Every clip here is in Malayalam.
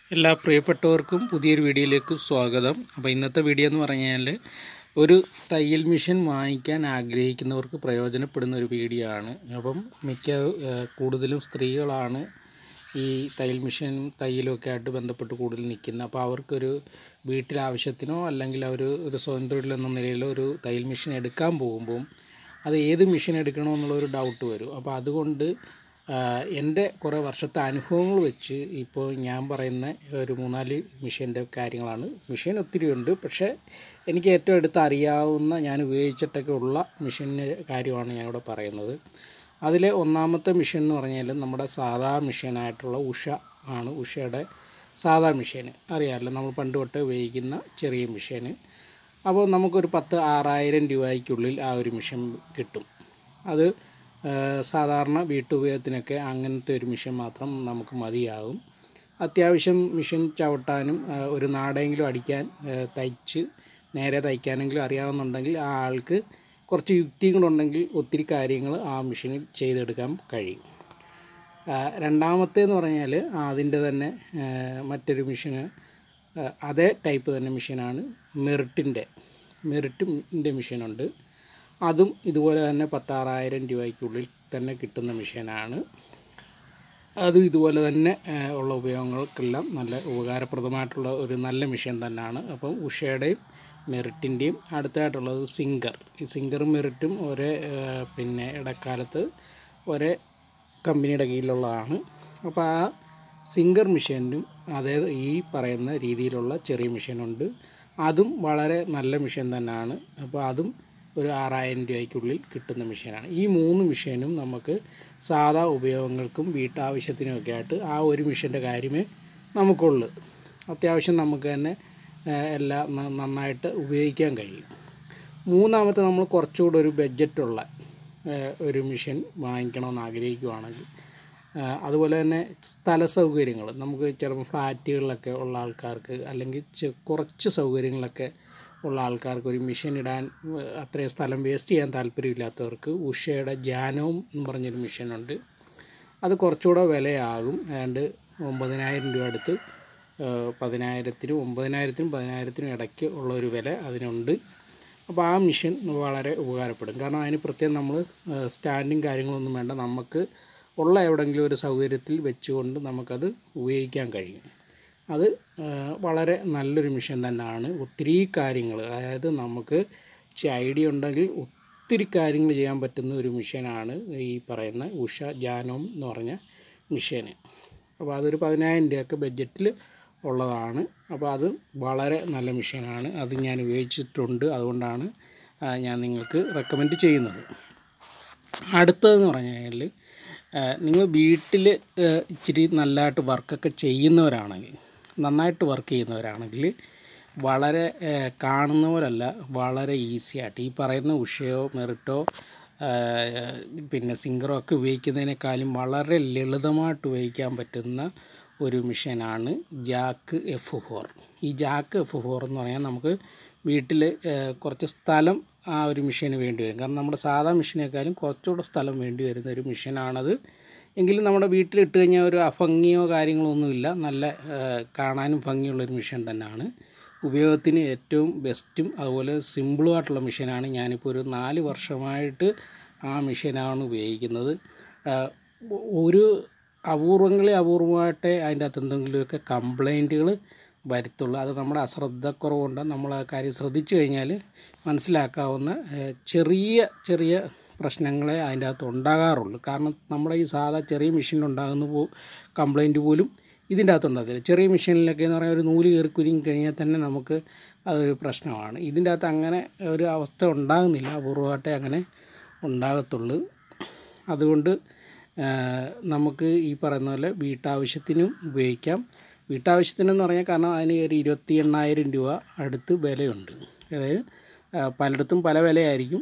എല്ലാ പ്രിയപ്പെട്ടവർക്കും പുതിയൊരു വീഡിയോയിലേക്ക് സ്വാഗതം അപ്പോൾ ഇന്നത്തെ വീഡിയോ എന്ന് പറഞ്ഞാൽ ഒരു തയ്യൽ മെഷീൻ വാങ്ങിക്കാൻ ആഗ്രഹിക്കുന്നവർക്ക് പ്രയോജനപ്പെടുന്ന ഒരു വീഡിയോ ആണ് അപ്പം മിക്ക ഏഹ്, കൂടുതലും സ്ത്രീകളാണ് ഈ തയ്യൽ മെഷീനും തയ്യലും ഒക്കെ ആയിട്ട് ബന്ധപ്പെട്ട് കൂടുതൽ നിൽക്കുന്നത് അപ്പോൾ അവർക്കൊരു വീട്ടിലാവശ്യത്തിനോ അല്ലെങ്കിൽ അവർ ഒരു സ്വയം തൊഴിൽ എന്ന നിലയിലോ ഒരു തയ്യൽ മെഷീൻ എടുക്കാൻ പോകുമ്പോൾ അത് ഏത് മെഷീൻ എടുക്കണമെന്നുള്ളൊരു ഡൗട്ട് വരും അപ്പോൾ അതുകൊണ്ട് ആഹ്, എൻ്റെ കുറേ വർഷത്തെ അനുഭവങ്ങൾ വെച്ച് ഇപ്പോൾ ഞാൻ പറയുന്ന ഒരു മൂന്നാല് മെഷീൻ്റെ കാര്യങ്ങളാണ് മെഷീൻ ഒത്തിരി ഉണ്ട് പക്ഷേ എനിക്ക് ഏറ്റവും അടുത്ത് അറിയാവുന്ന ഞാൻ ഉപയോഗിച്ചിട്ടൊക്കെ ഉള്ള മെഷീൻ്റെ കാര്യമാണ് ഞാനിവിടെ പറയുന്നത് അതിലെ ഒന്നാമത്തെ മെഷീൻ എന്ന് പറഞ്ഞാൽ നമ്മുടെ സാധാ മെഷീനായിട്ടുള്ള ഉഷ ആണ് ഉഷയുടെ സാധാ മെഷീൻ അറിയാമല്ലോ നമ്മൾ പണ്ട് തൊട്ട് ഉപയോഗിക്കുന്ന ചെറിയ മെഷീൻ അപ്പോൾ നമുക്കൊരു പത്ത് ആറായിരം രൂപയ്ക്കുള്ളിൽ ആ ഒരു മെഷീൻ കിട്ടും അത് ആ, സാധാരണ വീട്ടുപയോഗത്തിനൊക്കെ അങ്ങനത്തെ ഒരു മെഷീൻ മാത്രം നമുക്ക് മതിയാകും അത്യാവശ്യം മെഷീൻ ചവിട്ടാനും ആ, ഒരു നാടെങ്കിലും അടിക്കാൻ ആ, തയ്ച്ച് നേരെ തയ്ക്കാനെങ്കിലും അറിയാവുന്നുണ്ടെങ്കിൽ ആ ആൾക്ക് കുറച്ച് യുക്തികളുണ്ടെങ്കിൽ ഒത്തിരി കാര്യങ്ങൾ ആ മെഷീനിൽ ചെയ്തെടുക്കാൻ കഴിയും ആ, രണ്ടാമത്തേന്ന് പറഞ്ഞാൽ അതിൻ്റെ തന്നെ ആ, മറ്റൊരു മെഷീന് ആ, അതേ ടൈപ്പ് തന്നെ മെഷീനാണ് മെറിറ്റിൻ്റെ മെറിറ്റിൻ്റെ മെഷീനുണ്ട് അതും ഇതുപോലെ തന്നെ പത്താറായിരം രൂപയ്ക്കുള്ളിൽ തന്നെ കിട്ടുന്ന മെഷീനാണ് അതും ഇതുപോലെ തന്നെ ആ, ഉള്ള ഉപയോഗങ്ങൾക്കെല്ലാം നല്ല ഉപകാരപ്രദമായിട്ടുള്ള ഒരു നല്ല മെഷീൻ തന്നെയാണ് അപ്പം ഉഷയുടെയും മെറിറ്റിൻ്റെയും അടുത്തായിട്ടുള്ളത് സിംഗർ ഈ സിംഗറും മെറിറ്റും ഒരേ ആ, പിന്നെ ഇടക്കാലത്ത് ഒരേ കമ്പനിയുടെ കീഴിലുള്ളതാണ് അപ്പോൾ ആ സിംഗർ മെഷീനും അതായത് ഈ പറയുന്ന രീതിയിലുള്ള ചെറിയ മെഷീനുണ്ട് അതും വളരെ നല്ല മെഷീൻ തന്നെയാണ് അപ്പോൾ അതും ഒരു ആറായിരം രൂപയ്ക്കുള്ളിൽ കിട്ടുന്ന മെഷീനാണ് ഈ മൂന്ന് മെഷീനും നമുക്ക് സാധാ ഉപയോഗങ്ങൾക്കും വീട്ടാവശ്യത്തിനുമൊക്കെ ആയിട്ട് ആ ഒരു മെഷീൻ്റെ കാര്യമേ നമുക്കുള്ളൂ അത്യാവശ്യം നമുക്ക് തന്നെ ഏഹ്, എല്ലാം ന- നന്നായിട്ട് ഉപയോഗിക്കാൻ കഴിയും മൂന്നാമത്തെ നമ്മൾ കുറച്ചുകൂടെ ഒരു ബഡ്ജറ്റുള്ള ഏഹ്, ഒരു മെഷീൻ വാങ്ങിക്കണമെന്ന് ആഗ്രഹിക്കുവാണെങ്കിൽ ഏഹ്, അതുപോലെ തന്നെ സ്ഥല സൗകര്യങ്ങൾ നമുക്ക് ചിലപ്പോൾ ഫ്ലാറ്റുകളിലൊക്കെ ഉള്ള ആൾക്കാർക്ക് അല്ലെങ്കിൽ ചെ- കുറച്ച് സൗകര്യങ്ങളൊക്കെ ഉള്ള ആൾക്കാർക്ക് ഒരു മെഷീൻ ഇടാൻ ഏഹ്, അത്രയും സ്ഥലം വേസ്റ്റ് ചെയ്യാൻ താല്പര്യമില്ലാത്തവർക്ക് ഉഷയുടെ ജാനവും എന്ന് പറഞ്ഞൊരു മെഷീനുണ്ട് അത് കുറച്ചുകൂടെ വിലയാകും ഏതാണ്ട് ഒമ്പതിനായിരം രൂപ അടുത്ത് ഏഹ്, പതിനായിരത്തിനും ഒമ്പതിനായിരത്തിനും പതിനായിരത്തിനും ഇടയ്ക്ക് ഉള്ള ഒരു വില അതിനുണ്ട് അപ്പോൾ ആ മെഷീൻ വളരെ ഉപകാരപ്പെടും കാരണം അതിന് പ്രത്യേകം നമ്മൾ സ്റ്റാൻഡും കാര്യങ്ങളൊന്നും വേണ്ട നമുക്ക് ഉള്ള എവിടെയെങ്കിലും ഒരു സൗകര്യത്തിൽ വെച്ചുകൊണ്ട് നമുക്കത് ഉപയോഗിക്കാൻ കഴിയും അത് ആ, വളരെ നല്ലൊരു മെഷീൻ തന്നെയാണ് ഒത്തിരി കാര്യങ്ങൾ അതായത് നമുക്ക് ഇച്ചിരി ഐഡിയ ഉണ്ടെങ്കിൽ ഒത്തിരി കാര്യങ്ങൾ ചെയ്യാൻ പറ്റുന്ന ഒരു മെഷീനാണ് ഈ പറയുന്ന ഉഷ ജാനോം എന്ന് പറഞ്ഞ മെഷീന് അപ്പോൾ അതൊരു പതിനായിരം രൂപയൊക്കെ ബഡ്ജറ്റിൽ ഉള്ളതാണ് അപ്പോൾ അത് വളരെ നല്ല മെഷീനാണ് അത് ഞാൻ ഉപയോഗിച്ചിട്ടുണ്ട് അതുകൊണ്ടാണ് ആ, ഞാൻ നിങ്ങൾക്ക് റെക്കമെൻഡ് ചെയ്യുന്നത് അടുത്തതെന്ന് പറഞ്ഞു കഴിഞ്ഞാൽ നിങ്ങൾ വീട്ടിൽ ഇച്ചിരി നല്ലതായിട്ട് വർക്കൊക്കെ ചെയ്യുന്നവരാണെങ്കിൽ നന്നായിട്ട് വർക്ക് ചെയ്യുന്നവരാണെങ്കിൽ വളരെ ആ, കാണുന്ന പോലല്ല വളരെ ഈസി ആയിട്ട് ഈ പറയുന്ന ഉഷയോ മെറിറ്റോ ആ, പിന്നെ സിംഗറോ ഒക്കെ ഉപയോഗിക്കുന്നതിനേക്കാളും വളരെ ലളിതമായിട്ട് ഉപയോഗിക്കാൻ പറ്റുന്ന ഒരു മെഷീനാണ് ജാക്ക് എഫ് ഫോർ ഈ ജാക്ക് എഫ് ഫോർ എന്ന് പറഞ്ഞാൽ നമുക്ക് വീട്ടിൽ കുറച്ച് സ്ഥലം ആ ഒരു മെഷീന് വേണ്ടി വരും കാരണം നമ്മുടെ സാധാ മെഷീനേക്കാളും കുറച്ചുകൂടെ സ്ഥലം വേണ്ടി വരുന്ന ഒരു മെഷീനാണത് എങ്കിലും നമ്മുടെ വീട്ടിൽ ഇട്ട് കഴിഞ്ഞാൽ ഒരു അഭംഗിയോ കാര്യങ്ങളോ ഒന്നുമില്ല നല്ല ആ, കാണാനും ഭംഗിയുള്ളൊരു മെഷീൻ തന്നെയാണ് ഉപയോഗത്തിന് ഏറ്റവും ബെസ്റ്റും അതുപോലെ സിമ്പിളുമായിട്ടുള്ള മെഷീനാണ് ഞാനിപ്പോൾ ഒരു നാല് വർഷമായിട്ട് ആ മെഷീനാണ് ഉപയോഗിക്കുന്നത് ആ, ഒരു അപൂർവങ്ങളിൽ അപൂർവമായിട്ടേ അതിൻ്റെ അകത്ത് എന്തെങ്കിലുമൊക്കെ കംപ്ലൈൻറ്റുകൾ വരുത്തുള്ളൂ അത് നമ്മുടെ അശ്രദ്ധക്കുറവുകൊണ്ട് നമ്മൾ ആ കാര്യം ശ്രദ്ധിച്ചു കഴിഞ്ഞാൽ മനസ്സിലാക്കാവുന്ന ഏഹ്, ചെറിയ ചെറിയ പ്രശ്നങ്ങളെ അതിൻ്റെ അകത്ത് ഉണ്ടാകാറുള്ളൂ കാരണം നമ്മുടെ ഈ സാധാ ചെറിയ മെഷീനിൽ ഉണ്ടാകുന്ന പോ കംപ്ലൈൻറ്റ് പോലും ഇതിൻ്റെ അകത്ത് ഉണ്ടാകത്തില്ല ചെറിയ മെഷീനിലൊക്കെ എന്ന് പറഞ്ഞാൽ ഒരു നൂല് കയറി കുരുങ്ങി കഴിഞ്ഞാൽ തന്നെ നമുക്ക് അതൊരു പ്രശ്നമാണ് ഇതിൻ്റെ അകത്ത് അങ്ങനെ ഒരു അവസ്ഥ ഉണ്ടാകുന്നില്ല അപൂർവമായിട്ടേ അങ്ങനെ ഉണ്ടാകത്തുള്ളൂ അതുകൊണ്ട് ആ, നമുക്ക് ഈ പറയുന്ന പോലെ വീട്ടാവശ്യത്തിനും ഉപയോഗിക്കാം വീട്ടാവശ്യത്തിനെന്ന് പറഞ്ഞാൽ കാരണം അതിന് ഒരു ഇരുപത്തി എണ്ണായിരം രൂപ അടുത്ത് വിലയുണ്ട് അതായത് ആ, പലയിടത്തും പല വിലയായിരിക്കും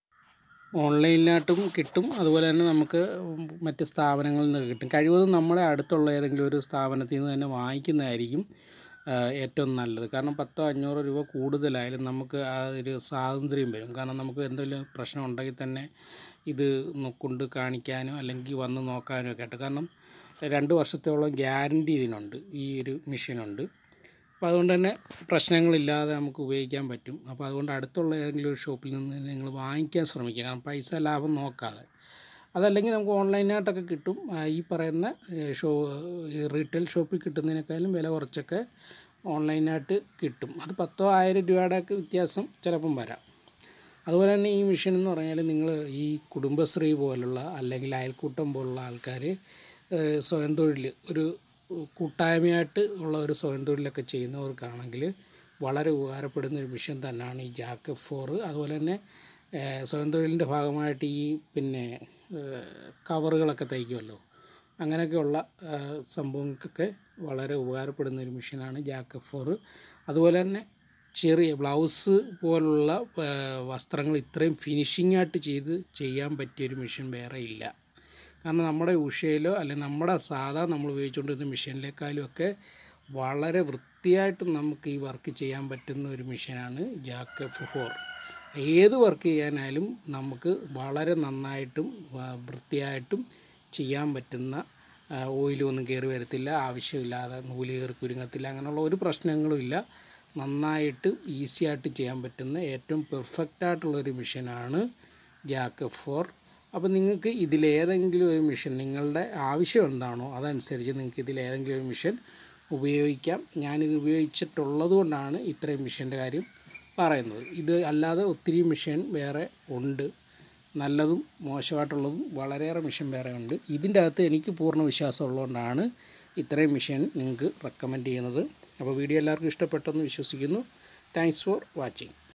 ഓൺലൈനിലായിട്ടും കിട്ടും അതുപോലെ തന്നെ നമുക്ക് മറ്റ് സ്ഥാപനങ്ങളിൽ നിന്ന് കിട്ടും കഴിവതും നമ്മുടെ അടുത്തുള്ള ഏതെങ്കിലും ഒരു സ്ഥാപനത്തിൽ നിന്ന് തന്നെ വാങ്ങിക്കുന്നതായിരിക്കും ആ, ഏറ്റവും നല്ലത് കാരണം പത്തോ അഞ്ഞൂറോ രൂപ കൂടുതലായാലും നമുക്ക് ആ ഒരു സ്വാതന്ത്ര്യം വരും കാരണം നമുക്ക് എന്തെങ്കിലും പ്രശ്നം ഉണ്ടെങ്കിൽ തന്നെ ഇത് നോ- കൊണ്ട് കാണിക്കാനോ അല്ലെങ്കിൽ വന്ന് നോക്കാനോ ഒക്കെ ആയിട്ട് കാരണം രണ്ട് വർഷത്തോളം ഗ്യാരണ്ടി ഇതിനുണ്ട് ഈ ഒരു മെഷീനുണ്ട് അപ്പോൾ അതുകൊണ്ട് തന്നെ പ്രശ്നങ്ങളില്ലാതെ നമുക്ക് ഉപയോഗിക്കാൻ പറ്റും അപ്പോൾ അതുകൊണ്ട് അടുത്തുള്ള ഏതെങ്കിലും ഒരു ഷോപ്പിൽ നിന്ന് നിങ്ങൾ വാങ്ങിക്കാൻ ശ്രമിക്കുക കാരണം പൈസ ലാഭം നോക്കാതെ അതല്ലെങ്കിൽ നമുക്ക് ഓൺലൈനായിട്ടൊക്കെ കിട്ടും ആ, ഈ പറയുന്ന ഏ, ഷോ റീറ്റെയിൽ ഷോപ്പിൽ കിട്ടുന്നതിനേക്കാളും വില കുറച്ചൊക്കെ ഓൺലൈനായിട്ട് കിട്ടും അത് പത്തോ ആയിരം രൂപയുടെ ഒക്കെ വ്യത്യാസം ചിലപ്പം വരാം അതുപോലെ തന്നെ ഈ മിഷൻ എന്ന് പറഞ്ഞാൽ നിങ്ങൾ ഈ കുടുംബശ്രീ പോലുള്ള അല്ലെങ്കിൽ അയൽക്കൂട്ടം പോലുള്ള ആൾക്കാർ സ്വയം തൊഴിൽ ഒരു കൂട്ടായ്മയായിട്ട് ഉള്ള ഒരു സ്വയം തൊഴിലൊക്കെ ചെയ്യുന്നവർക്കാണെങ്കിൽ വളരെ ഉപകാരപ്പെടുന്ന ഒരു മിഷൻ തന്നെയാണ് ഈ ജാക്ക് ഫോർ അതുപോലെ തന്നെ ഏഹ്, സ്വയം തൊഴിലിൻ്റെ ഭാഗമായിട്ട് ഈ പിന്നെ ഏഹ്, കവറുകളൊക്കെ തയ്ക്കുമല്ലോ അങ്ങനെയൊക്കെയുള്ള ഏഹ്, സംഭവങ്ങൾക്കൊക്കെ വളരെ ഉപകാരപ്പെടുന്ന ഒരു മെഷീനാണ് ജാക്ക് ഫോർ അതുപോലെ തന്നെ ചെറിയ ബ്ലൗസ് പോലുള്ള ഏഹ്, വസ്ത്രങ്ങൾ ഇത്രയും ഫിനിഷിംഗ് ആയിട്ട് ചെയ്ത് ചെയ്യാൻ പറ്റിയൊരു മെഷീൻ വേറെ ഇല്ല കാരണം നമ്മുടെ ഉഷയിലോ അല്ലെങ്കിൽ നമ്മുടെ സാധാ നമ്മൾ ഉപയോഗിച്ചുകൊണ്ടിരുന്ന മെഷീനിലേക്കാളും ഒക്കെ വളരെ വൃത്തിയായിട്ട് നമുക്ക് ഈ വർക്ക് ചെയ്യാൻ പറ്റുന്ന ഒരു മെഷീനാണ് ജാക്ക് ഫോർ ഏത് വർക്ക് ചെയ്യാനായാലും നമുക്ക് വളരെ നന്നായിട്ടും വ- വൃത്തിയായിട്ടും ചെയ്യാൻ പറ്റുന്ന ആ, ഓയിലൊന്നും കയറി വരത്തില്ല ആവശ്യമില്ലാതെ നൂല് കയറി കുരുങ്ങത്തില്ല അങ്ങനെയുള്ള ഒരു പ്രശ്നങ്ങളും ഇല്ല നന്നായിട്ട് ഈസി ആയിട്ട് ചെയ്യാൻ പറ്റുന്ന ഏറ്റവും പെർഫെക്റ്റ് ആയിട്ടുള്ളൊരു മെഷീനാണ് ജാക്ക് ഫോർ അപ്പോൾ നിങ്ങൾക്ക് ഇതിലേതെങ്കിലും ഒരു മെഷീൻ നിങ്ങളുടെ ആവശ്യം എന്താണോ അതനുസരിച്ച് നിങ്ങൾക്ക് ഇതിലേതെങ്കിലും ഒരു മെഷീൻ ഉപയോഗിക്കാം ഞാനിത് ഉപയോഗിച്ചിട്ടുള്ളത് കൊണ്ടാണ് ഇത്രയും മെഷീൻ്റെ കാര്യം പറയുന്നത് ഇത് അല്ലാതെ ഒത്തിരി മെഷീൻ വേറെ ഉണ്ട് നല്ലതും മോശമായിട്ടുള്ളതും വളരെയേറെ മെഷീൻ വേറെ ഉണ്ട് ഇതിൻ്റെ അകത്ത് എനിക്ക് പൂർണ്ണ വിശ്വാസം ഉള്ളതുകൊണ്ടാണ് ഇത്രയും മെഷീൻ നിങ്ങൾക്ക് റെക്കമെൻഡ് ചെയ്യുന്നത് അപ്പോൾ വീഡിയോ എല്ലാവർക്കും ഇഷ്ടപ്പെട്ടെന്ന് വിശ്വസിക്കുന്നു താങ്ക്സ് ഫോർ വാച്ചിങ്